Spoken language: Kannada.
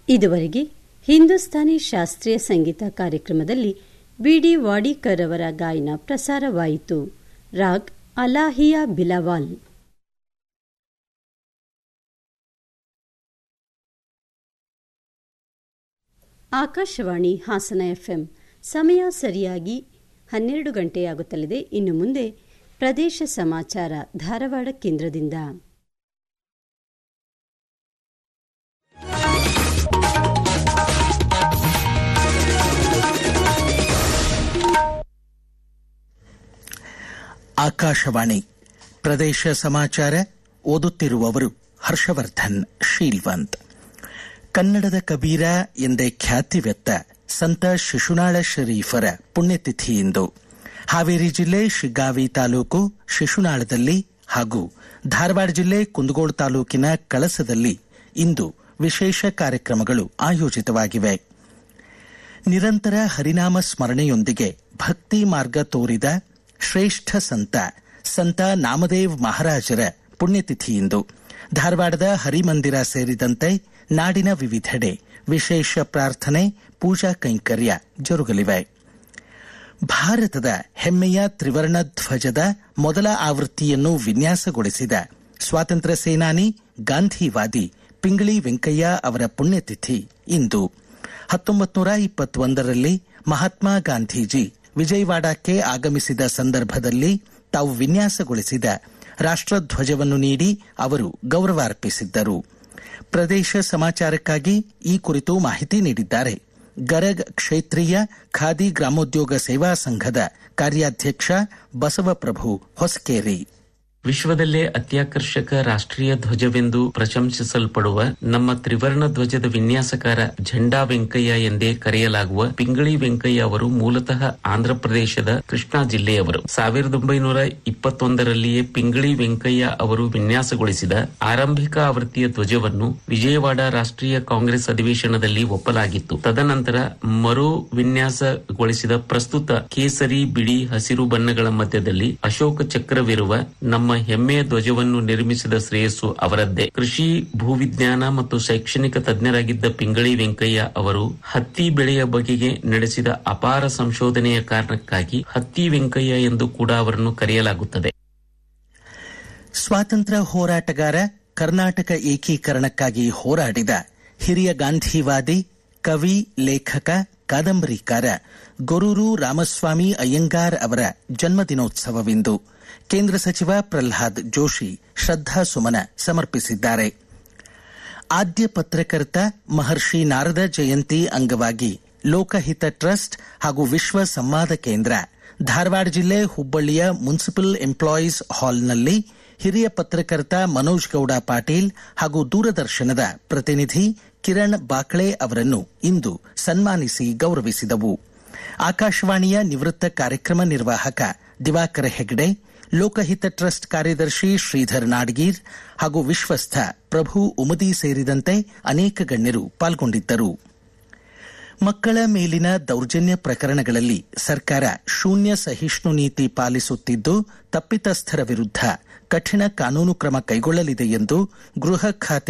ಇದುವರೆಗೆ ಹಿಂದೂಸ್ತಾನಿ ಶಾಸ್ತ್ರೀಯ ಸಂಗೀತ ಕಾರ್ಯಕ್ರಮದಲ್ಲಿ ಬಿಡಿ ವಾಡಿಕರ್ ಅವರ ಗಾಯನ ಪ್ರಸಾರವಾಯಿತು ರಾಗ್ ಅಲಾಹಿಯಾ ಬಿಲವಾಲ್ ಆಕಾಶವಾಣಿ ಹಾಸನ ಎಫ್ಎಂ ಸಮಯ ಸರಿಯಾಗಿ ಹನ್ನೆರಡು ಗಂಟೆಯಾಗುತ್ತಲಿದೆ ಇನ್ನು ಮುಂದೆ ಪ್ರದೇಶ ಸಮಾಚಾರ ಧಾರವಾಡ ಕೇಂದ್ರದಿಂದ ಆಕಾಶವಾಣಿ ಪ್ರದೇಶ ಸಮಾಚಾರ ಓದುತ್ತಿರುವವರು ಹರ್ಷವರ್ಧನ್ ಶೀಲ್ವಂತ್ ಕನ್ನಡದ ಕಬೀರ ಎಂದೇ ಖ್ಯಾತಿವೆತ್ತ ಸಂತ ಶಿಶುನಾಳ ಶರೀಫರ ಪುಣ್ಯತಿಥಿ ಇಂದು ಹಾವೇರಿ ಜಿಲ್ಲೆ ಶಿಗ್ಗಾವಿ ತಾಲೂಕು ಶಿಶುನಾಳದಲ್ಲಿ ಹಾಗೂ ಧಾರವಾಡ ಜಿಲ್ಲೆ ಕುಂದಗೋಳ ತಾಲೂಕಿನ ಕಳಸದಲ್ಲಿ ಇಂದು ವಿಶೇಷ ಕಾರ್ಯಕ್ರಮಗಳು ಆಯೋಜಿತವಾಗಿವೆ ನಿರಂತರ ಹರಿನಾಮ ಸ್ಮರಣೆಯೊಂದಿಗೆ ಭಕ್ತಿ ಮಾರ್ಗ ತೋರಿದ ಶ್ರೇಷ್ಠ ಸಂತ ಸಂತ ನಾಮದೇವ್ ಮಹಾರಾಜರ ಪುಣ್ಯತಿಥಿಯಿಂದು ಧಾರವಾಡದ ಹರಿಮಂದಿರ ಸೇರಿದಂತೆ ನಾಡಿನ ವಿವಿಧೆಡೆ ವಿಶೇಷ ಪ್ರಾರ್ಥನೆ ಪೂಜಾ ಕೈಂಕರ್ಯ ಜರುಗಲಿವೆ ಭಾರತದ ಹೆಮ್ಮೆಯ ತ್ರಿವರ್ಣ ಧ್ವಜದ ಮೊದಲ ಆವೃತ್ತಿಯನ್ನು ವಿನ್ಯಾಸಗೊಳಿಸಿದ ಸ್ವಾತಂತ್ರ್ಯ ಸೇನಾನಿ ಗಾಂಧಿವಾದಿ ಪಿಂಗಳಿ ವೆಂಕಯ್ಯ ಅವರ ಪುಣ್ಯತಿಥಿ ಇಂದು ಹತ್ತೊಂಬತ್ತು ನೂರ ಇಪ್ಪತ್ತೊಂದರಲ್ಲಿ ಮಹಾತ್ಮ ಗಾಂಧೀಜಿ ವಿಜಯವಾಡಕ್ಕೆ ಆಗಮಿಸಿದ ಸಂದರ್ಭದಲ್ಲಿ ತಾವು ವಿನ್ಯಾಸಗೊಳಿಸಿದ ರಾಷ್ಟ್ರಧ್ವಜವನ್ನು ನೀಡಿ ಅವರು ಗೌರವಾರ್ಪಿಸಿದ್ದರು ಪ್ರದೇಶ ಸಮಾಚಾರಕ್ಕಾಗಿ ಈ ಕುರಿತು ಮಾಹಿತಿ ನೀಡಿದ್ದಾರೆ ಗರಗ್ ಕ್ಷೇತ್ರೀಯ ಖಾದಿ ಗ್ರಾಮೋದ್ಯೋಗ ಸೇವಾ ಸಂಘದ ಕಾರ್ಯಾಧ್ಯಕ್ಷ ಬಸವಪ್ರಭು ಹೊಸಕೇರಿ ವಿಶ್ವದಲ್ಲೇ ಅತ್ಯಾಕರ್ಷಕ ರಾಷ್ಟ್ರೀಯ ಧ್ವಜವೆಂದು ಪ್ರಶಂಸಿಸಲ್ಪಡುವ ನಮ್ಮ ತ್ರಿವರ್ಣ ಧ್ವಜದ ವಿನ್ಯಾಸಕಾರ ಝಂಡಾ ವೆಂಕಯ್ಯ ಎಂದೇ ಕರೆಯಲಾಗುವ ಪಿಂಗಳಿ ವೆಂಕಯ್ಯ ಅವರು ಮೂಲತಃ ಆಂಧ್ರಪ್ರದೇಶದ ಕೃಷ್ಣಾ ಜಿಲ್ಲೆಯವರು ಸಾವಿರದ ಒಂಬೈನೂರ ಇಪ್ಪತ್ತೊಂದರಲ್ಲಿಯೇ ಪಿಂಗಳಿ ವೆಂಕಯ್ಯ ಅವರು ವಿನ್ಯಾಸಗೊಳಿಸಿದ ಆರಂಭಿಕ ಆವೃತ್ತಿಯ ಧ್ವಜವನ್ನು ವಿಜಯವಾಡ ರಾಷ್ಟ್ರೀಯ ಕಾಂಗ್ರೆಸ್ ಅಧಿವೇಶನದಲ್ಲಿ ಒಪ್ಪಲಾಗಿತ್ತು ತದನಂತರ ಮರು ವಿನ್ಯಾಸಗೊಳಿಸಿದ ಪ್ರಸ್ತುತ ಕೇಸರಿ ಬಿಳಿ ಹಸಿರು ಬಣ್ಣಗಳ ಮಧ್ಯದಲ್ಲಿ ಅಶೋಕ ಚಕ್ರವಿರುವ ನಮ್ಮ ಹೆಮ್ಮೆಯ ಧ್ವಜವನ್ನು ನಿರ್ಮಿಸಿದ ಶ್ರೇಯಸ್ಸು ಅವರದ್ದೇ ಕೃಷಿ ಭೂವಿಜ್ಞಾನ ಮತ್ತು ಶೈಕ್ಷಣಿಕ ತಜ್ಞರಾಗಿದ್ದ ಪಿಂಗಳಿ ವೆಂಕಯ್ಯ ಅವರು ಹತ್ತಿ ಬೆಳೆಯ ಬಗೆಗೆ ನಡೆಸಿದ ಅಪಾರ ಸಂಶೋಧನೆಯ ಕಾರಣಕ್ಕಾಗಿ ಹತ್ತಿ ವೆಂಕಯ್ಯ ಎಂದು ಕೂಡ ಅವರನ್ನು ಕರೆಯಲಾಗುತ್ತದೆ ಸ್ವಾತಂತ್ರ್ಯ ಹೋರಾಟಗಾರ ಕರ್ನಾಟಕ ಏಕೀಕರಣಕ್ಕಾಗಿ ಹೋರಾಡಿದ ಹಿರಿಯ ಗಾಂಧಿವಾದಿ ಕವಿ ಲೇಖಕ ಕಾದಂಬರಿಕಾರ ಗೊರೂರು ರಾಮಸ್ವಾಮಿ ಅಯ್ಯಂಗಾರ್ ಅವರ ಜನ್ಮದಿನೋತ್ಸವವಿಂದು ಕೇಂದ್ರ ಸಚಿವ ಪ್ರಹ್ಲಾದ್ ಜೋಶಿ ಶ್ರದ್ಧಾ ಸುಮನ ಸಮರ್ಪಿಸಿದ್ದಾರೆ ಆದ್ಯ ಪತ್ರಕರ್ತ ಮಹರ್ಷಿ ನಾರದ ಜಯಂತಿ ಅಂಗವಾಗಿ ಲೋಕಹಿತ ಟ್ರಸ್ಟ್ ಹಾಗೂ ವಿಶ್ವ ಸಂವಾದ ಕೇಂದ್ರ ಧಾರವಾಡ ಜಿಲ್ಲೆ ಹುಬ್ಬಳ್ಳಿಯ ಮುನ್ಸಿಪಲ್ ಎಂಪ್ಲಾಯೀಸ್ ಹಾಲ್ನಲ್ಲಿ ಹಿರಿಯ ಪತ್ರಕರ್ತ ಮನೋಜ್ ಗೌಡ ಪಾಟೀಲ್ ಹಾಗೂ ದೂರದರ್ಶನದ ಪ್ರತಿನಿಧಿ ಕಿರಣ್ ಬಾಕ್ಳೆ ಅವರನ್ನು ಇಂದು ಸನ್ಮಾನಿಸಿ ಗೌರವಿಸಿದವು ಆಕಾಶವಾಣಿಯ ನಿವೃತ್ತ ಕಾರ್ಯಕ್ರಮ ನಿರ್ವಾಹಕ ದಿವಾಕರ ಹೆಗ್ಡೆ ಲೋಕಹಿತ ಟ್ರಸ್ಟ್ ಕಾರ್ಯದರ್ಶಿ ಶ್ರೀಧರ್ ನಾಡ್ಗೀರ್ ಹಾಗೂ ವಿಶ್ವಸ್ಥ ಪ್ರಭು ಉಮದಿ ಸೇರಿದಂತೆ ಅನೇಕ ಗಣ್ಯರು ಪಾಲ್ಗೊಂಡಿದ್ದರು ಮಕ್ಕಳ ಮೇಲಿನ ದೌರ್ಜನ್ಯ ಪ್ರಕರಣಗಳಲ್ಲಿ ಸರ್ಕಾರ ಶೂನ್ಯ ಸಹಿಷ್ಣು ನೀತಿ ಪಾಲಿಸುತ್ತಿದ್ದು ತಪ್ಪಿತಸ್ಥರ ವಿರುದ್ಧ ಕಠಿಣ ಕಾನೂನು ಕ್ರಮ ಕೈಗೊಳ್ಳಲಿದೆ ಎಂದು ಗೃಹ ಖಾತೆ